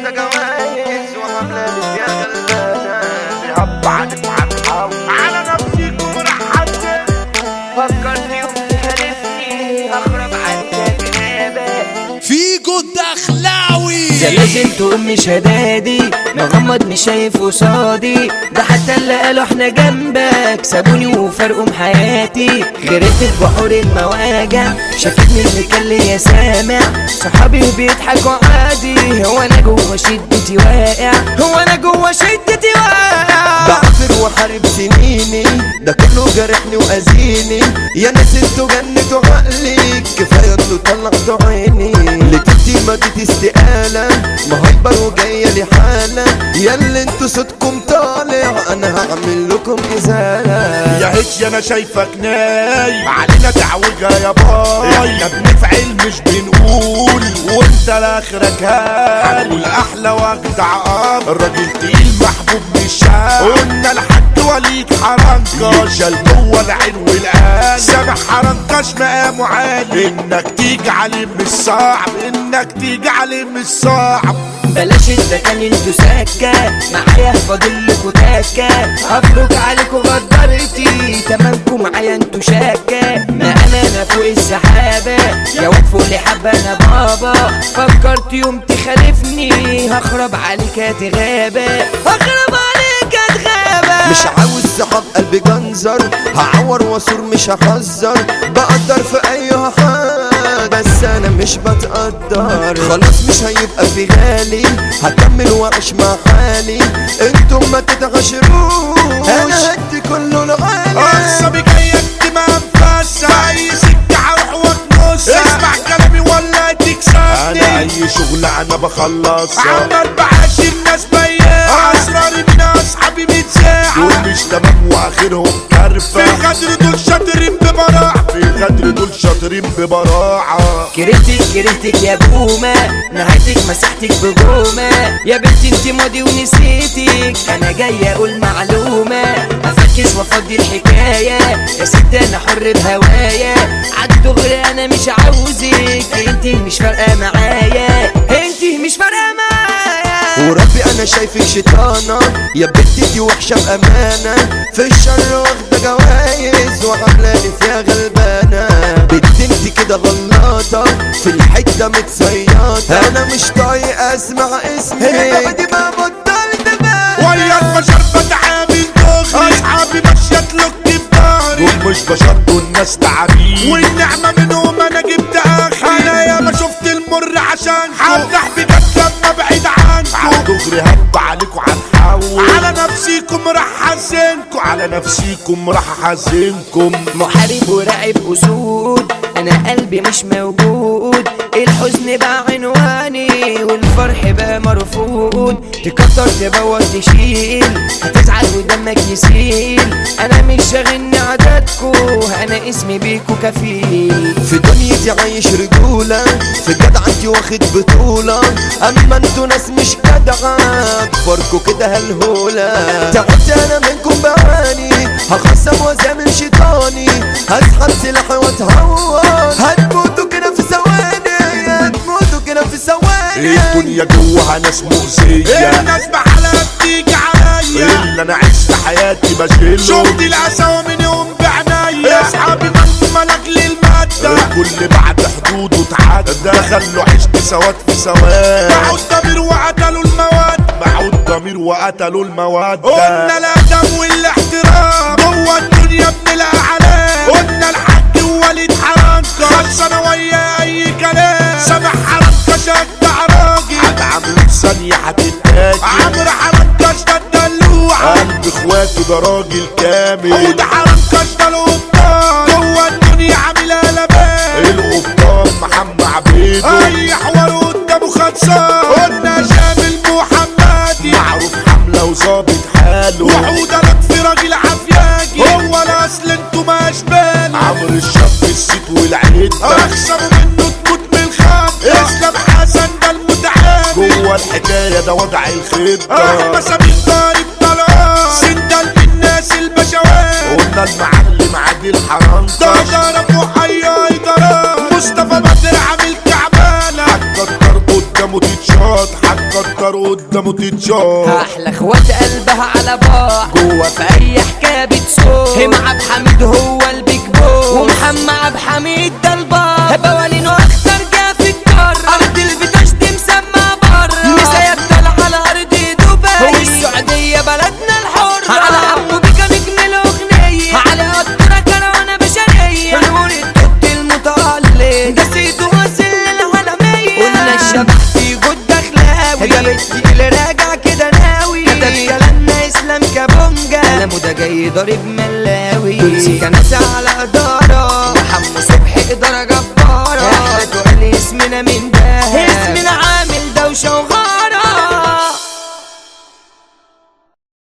واخدة جوايز وعاملة يا غلبانة بيعب عنك وعن على نفسيكم راح فكرني وتخالفني هخرب عنك غابة فيجو الدخلاوي زلازل امي شدادي مغمض مش شايف قصادي ده حتى اللي قالوا احنا جنبك سابوني وفرقوا حياتي غرقت بحور المواجع شافتني اللي كان ليا سامع صحابي بيضحكوا عادي هو انا جوه شدتي واقع هو انا جوه شدتي واقع بعفر وحارب سنيني ده كله جرحني واذيني يا ناس انتوا جنتوا عقلي كفايه انتوا طلعتوا عيني لتبتي مادة استقالة ما هايبر وجاية لي حالة يا اللي انتوا صوتكم طالع انا هعمل لكم ازالة يا هيك انا شايفك نايم علينا تعوجها يا باي احنا بنفعل مش بنقول وانت لاخرك هاي هنقول احلى واجدع اب الراجل تقيل محبوب مش شاب قلنا الحاج وليد حرنكش جوه العين والقلب سامح حرنكش مقامه عالي انك تيجي عليه مش صعب انك تيجي عليه مش صعب بلاش الدكان انتوا سكة معايا فاضل لكوا تكة هفرج عليكوا غدرتي تمامكوا معايا انتوا شكة ما انا انا فوق السحابة يا واد فوق لي حبة انا بابا فكرت يوم تخالفني هخرب عليك هتغابة هخرب عليك هتغابة مش عاوز صحاب قلبي جنزر هعور واسور مش هحذر بقدر في اي حال بس انا مش بتقدر خلاص مش هيبقى في غالي هكمل واعيش مع حالي انتم ما تتغشروش انا هدي كله لغالي قصبي جاي انت ما انفاسة اي سكة هروح واتنص اسمع كلامي ولا اديك سابني انا اي شغل انا بخلصها عمال بعاشر ناس بياع اسراري من اصحابي متساعة دول مش تمام واخرهم كرفة في الغدر دول شاطرين ببراعة في الغدر دول شاطرين ببراعة كرهتك كرهتك يا بومة نهايتك مسحتك بجومة يا بنتي انت ماضي ونسيتك انا جاي اقول معلومة افكس وافضي الحكاية يا ست انا حر بهوايا عالدغري انا مش عاوزك انت مش فارقة معايا انت مش فارقة معايا وربي انا شايفك شيطانة يا بنتي دي وحشة بأمانة في الشر واخدة جوايز وعاملاني فيها غلبانة بنت انت كده غلاطة في الحتة متصيطة انا مش طايق اسمع اسمي هنا دي ما بطلت بقى ويا البشر بتعامل دغري اصحابي ماشية تلوك في ضهري دول مش بشر دول ناس تعابين والنعمة منهم انا جبت اخي انا يا ما شفت المر عشان هفتح بجد لما بعيد عنكم على دغري هب عليكم هنحول على نفسيكم راح احزنكم على نفسيكم راح احزنكم محارب وراقب اسود انا قلبي مش موجود الحزن بقى عنواني والفرح بقى مرفوض تكتر تبوظ تشيل هتزعل ودمك يسيل انا مش شاغلني عددكو انا اسمي بيكو كفيل في دنيتي عايش رجولة في جدع انتي واخد بطولة اما انتوا ناس مش جدعة اكبركوا كده هالهولة تعبت انا منكم بعاني هخصم وازامل شيطاني هسحب سلاحي واتهور هتموتوا كده في ثواني هتموتوا كده في ثواني الدنيا جواها ناس مؤذية الناس بحالها بتيجي عليا اللي انا عشت حياتي بشيله شفت القساوة من يوم بعنايا اصحابي من ملك للمادة الكل بعد حدوده اتعدى خلوا عشت سواد في سواد باعوا الضمير وقتلوا المواد باعوا الضمير وقتلوا المواد قلنا الادب والاحترام جوه الدنيا بنلقى علام قلنا الحاج وليد حرنكة خلصنا ويا اي كلام سامح حرنكة شجع راجل عاد عمرو ثانية هتتاجل عمرو حرنكة ده الدلوعة قلب اخواته ده راجل كامل عود حرنكة ده القبطان جوه الدنيا عاملها لبان القبطان محمد عبيد اي حوار قدامه خلصان قلنا شامل محمدي معروف حملة وظابط حاله وحودة لطفي راجل عافياجي هو الاصل انتوا ما اشبال عمرو الشاب السيت والعيد اخسروا منه تموت من الخط اسلام حسن ده المتعامل جوه الحكاية ده وضع الخطة احمد سمير طارق طلال سندل بالناس البشوات قلنا المعلم عادل حرنطة ده ضرب وحيا مصطفى بدر عامل كعبانة هتكتر قدامه تتشاط هتكتر قدامه تتشاف احلى اخوات قلبها على بعض جوه في اي حكايه بتصوت هم عبد حميد هو البيج بوس ومحمد عبد حميد ده البار بوالينه اخطر جا في الدار ارض البتاش دي مسمى بره مسايا طالع على ارض دبي والسعوديه بلدنا الحر على حمو بيكا نجم الاغنيه على قطره كروانه بشريه نور التوت المتألق ده سيد واصل للعالميه قلنا الشبح في جود دخلاوي ده بنتي اللي راجع كده ناوي كتب كلامنا اسلام كابونجا كلامه ده جاي ضارب ملاوي كناسة على